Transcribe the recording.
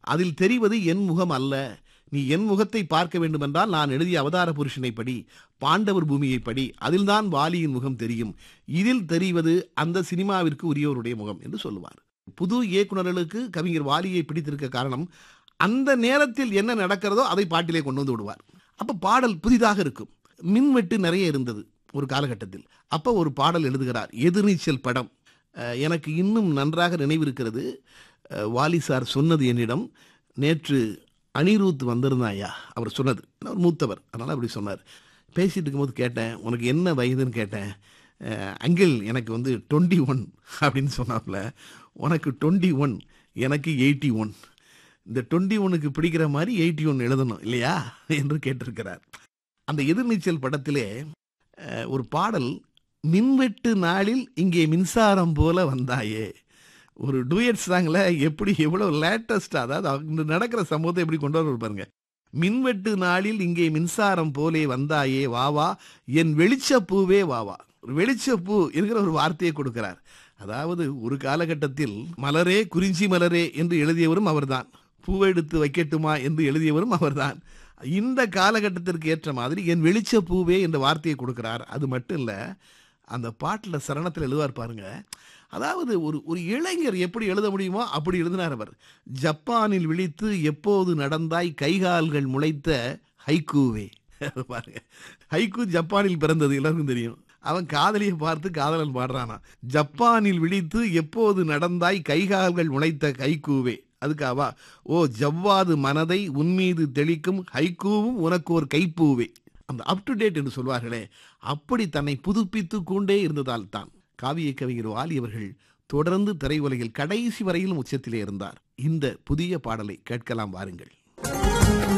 அதில் தெரிவது என் முகம் அல்ல நீ என் முகத்தை பார்க்க வேண்டுமென்றால் நான் எழுதிய அவதார புருஷனை படி பாண்டவர் பூமியை படி அதில்தான் வாலியின் முகம் தெரியும் இதில் தெரிவது அந்த சினிமாவிற்கு உரியவருடைய முகம் என்று சொல்லுவார் புது இயக்குனர்களுக்கு கவிஞர் வாலியை பிடித்திருக்க காரணம் அந்த நேரத்தில் என்ன நடக்கிறதோ அதை பாட்டிலே கொண்டு வந்து விடுவார் அப்போ பாடல் புதிதாக இருக்கும் மின்வெட்டு நிறைய இருந்தது ஒரு காலகட்டத்தில் அப்போ ஒரு பாடல் எழுதுகிறார் எதிர்நீச்சல் படம் அஹ், எனக்கு இன்னும் நன்றாக நினைவிருக்கிறது அஹ், வாலி சார் சொன்னது என்னிடம் நேற்று அனிருத் வந்திருந்தாயா அவர் சொன்னது அவர் மூத்தவர் அதனால் அப்படி சொன்னார் பேசிட்டு இருக்கும்போது கேட்டேன் உனக்கு என்ன வயதுன்னு கேட்டேன் அஹ், அங்கிள் எனக்கு வந்து டுவெண்ட்டி ஒன் அப்படின்னு சொன்னாப்புல உனக்கு டுவெண்ட்டி ஒன் எனக்கு எயிட்டி ஒன் இந்த டுவெண்ட்டி ஒனுக்கு பிடிக்கிற மாதிரி எயிட்டி ஒன் எழுதணும் இல்லையா என்று கேட்டிருக்கிறார் அந்த எதிர்நீச்சல் படத்திலே அஹ், ஒரு பாடல் மின்வெட்டு நாளில் இங்கே மின்சாரம் போல வந்தாயே ஒரு டூயட் சாங்கில் எப்படி எவ்வளோ லேட்டஸ்டாக அதாவது அங்க நடக்கிற சம்பவத்தை எப்படி கொண்டு வர பாருங்க மின்வெட்டு நாளில் இங்கே மின்சாரம் போலே வந்தாயே வா வா என் வெளிச்ச பூவே வா வா ஒரு வெளிச்ச பூ என்கிற ஒரு வார்த்தையை கொடுக்கிறார் அதாவது ஒரு காலகட்டத்தில் மலரே குறிஞ்சி மலரே என்று எழுதியவரும் அவர்தான் பூவெடுத்து வைக்கட்டுமா என்று எழுதியவரும் அவர்தான் இந்த காலகட்டத்திற்கு ஏற்ற மாதிரி என் வெளிச்ச பூவே என்ற வார்த்தையை கொடுக்கிறார் அது மட்டும் இல்லை அந்த பாட்டில் சரணத்தில் எழுதுவார் பாருங்க அதாவது ஒரு ஒரு இளைஞர் எப்படி எழுத முடியுமோ அப்படி எழுதினார் அவர் ஜப்பானில் விழித்து எப்போது நடந்தாய் கைகால்கள் முளைத்த ஹைக்கூவே பாருங்க ஹைக்கூ ஜப்பானில் பிறந்தது எல்லாருக்கும் தெரியும் அவன் காதலியை பார்த்து காதலன் பாடுறானா ஜப்பானில் விழித்து எப்போது நடந்தாய் கைகால்கள் முளைத்த ஹைக்கூவே அதுக்காவா ஓ ஜவ்வாது மனதை உன்மீது தெளிக்கும் ஹைக்கூவும் உனக்கு ஒரு கைப்பூவே அந்த அப் டு டேட் என்று சொல்வார்களே அப்படி தன்னை புதுப்பித்து கொண்டே இருந்ததால் தான் காவிய கவிஞர் வாலி அவர்கள் தொடர்ந்து திரையுலகில் கடைசி வரையிலும் உச்சத்திலே இருந்தார் இந்த புதிய பாடலை கேட்கலாம் வாருங்கள்